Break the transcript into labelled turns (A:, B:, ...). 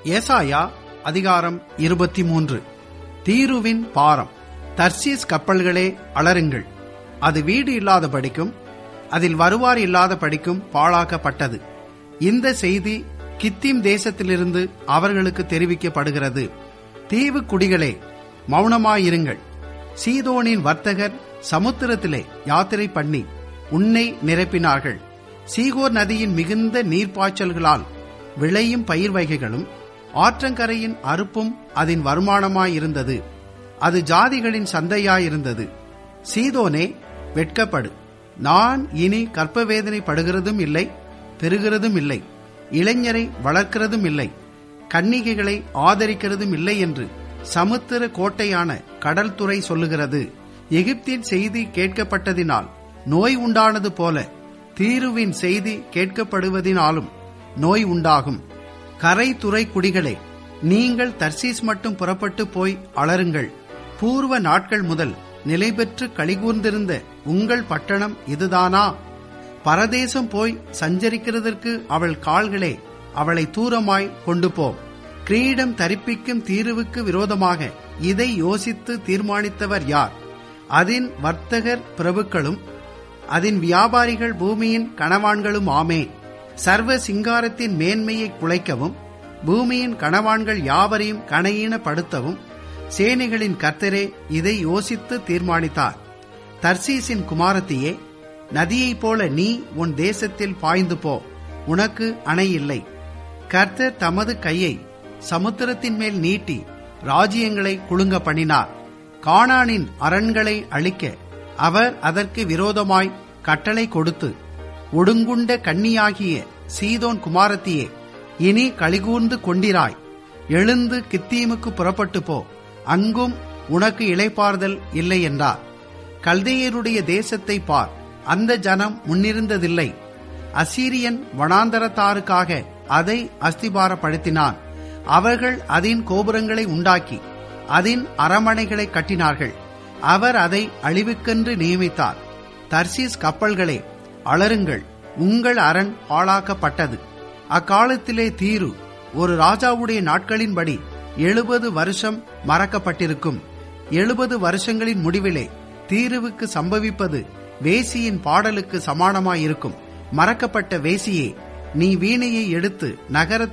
A: ஏசாயா அதிகாரம் இருபத்தி மூன்று தீருவின் பாரம் தர்சீஸ் கப்பல்களே அலருங்கள் அது வீடு இல்லாத படிக்கும் அதில் வருவார் இல்லாத படிக்கும் பாழாக்கப்பட்டது இந்த செய்தி கித்தீம் தேசத்திலிருந்து அவர்களுக்கு தெரிவிக்கப்படுகிறது தீவு குடிகளே மௌனமாயிருங்கள் சீதோனின் வர்த்தகர் சமுத்திரத்திலே யாத்திரை பண்ணி உன்னை நிரப்பினார்கள் சீகோர் நதியின் மிகுந்த நீர்ப்பாய்ச்சல்களால் விளையும் பயிர் வகைகளும் ஆற்றங்கரையின் அறுப்பும் அதன் வருமானமாயிருந்தது அது ஜாதிகளின் சந்தையாயிருந்தது சீதோனே வெட்கப்படு நான் இனி கற்பவேதனை படுகிறதும் இல்லை பெறுகிறதும் இல்லை இளைஞரை வளர்க்கிறதும் இல்லை கன்னிகைகளை ஆதரிக்கிறதும் இல்லை என்று சமுத்திர கோட்டையான கடல் துறை சொல்லுகிறது எகிப்தின் செய்தி கேட்கப்பட்டதினால் நோய் உண்டானது போல தீருவின் செய்தி கேட்கப்படுவதினாலும் நோய் உண்டாகும் கரை துறை குடிகளே நீங்கள் தர்சீஸ் மட்டும் புறப்பட்டு போய் அலருங்கள் பூர்வ நாட்கள் முதல் நிலை பெற்று கழிகூர்ந்திருந்த உங்கள் பட்டணம் இதுதானா பரதேசம் போய் சஞ்சரிக்கிறதற்கு அவள் கால்களே அவளை தூரமாய் கொண்டு போ கிரீடம் தரிப்பிக்கும் தீர்வுக்கு விரோதமாக இதை யோசித்து தீர்மானித்தவர் யார் அதன் வர்த்தகர் பிரபுக்களும் அதன் வியாபாரிகள் பூமியின் கணவான்களும் ஆமே சர்வ சிங்காரத்தின் மேன்மையை குலைக்கவும் பூமியின் கணவான்கள் யாவரையும் கணையீனப்படுத்தவும் சேனைகளின் கர்த்தரே இதை யோசித்து தீர்மானித்தார் தர்சீசின் குமாரத்தியே நதியைப் போல நீ உன் தேசத்தில் பாய்ந்து போ உனக்கு அணை இல்லை கர்த்தர் தமது கையை சமுத்திரத்தின் மேல் நீட்டி ராஜ்யங்களை குலுங்க பண்ணினார் கானானின் அரண்களை அழிக்க அவர் அதற்கு விரோதமாய் கட்டளை கொடுத்து ஒடுங்குண்ட கன்னியாகிய சீதோன் குமாரத்தியே இனி கழிகூர்ந்து கொண்டிராய் எழுந்து கித்தீமுக்கு புறப்பட்டு போ அங்கும் உனக்கு இளைப்பாறுதல் இல்லை என்றார் கல்தையருடைய தேசத்தை பார் அந்த ஜனம் முன்னிருந்ததில்லை அசீரியன் வனாந்தரத்தாருக்காக அதை அஸ்திபாரப்படுத்தினான் அவர்கள் அதன் கோபுரங்களை உண்டாக்கி அதன் அரமனைகளை கட்டினார்கள் அவர் அதை அழிவுக்கென்று நியமித்தார் தர்சீஸ் கப்பல்களே அலருங்கள் உங்கள் அரண் பாழாக்கப்பட்டது அக்காலத்திலே தீரு ஒரு ராஜாவுடைய நாட்களின்படி எழுபது வருஷம் மறக்கப்பட்டிருக்கும் எழுபது வருஷங்களின் முடிவிலே தீருவுக்கு சம்பவிப்பது வேசியின் பாடலுக்கு சமானமாயிருக்கும் மறக்கப்பட்ட வேசியே நீ வீணையை எடுத்து நகர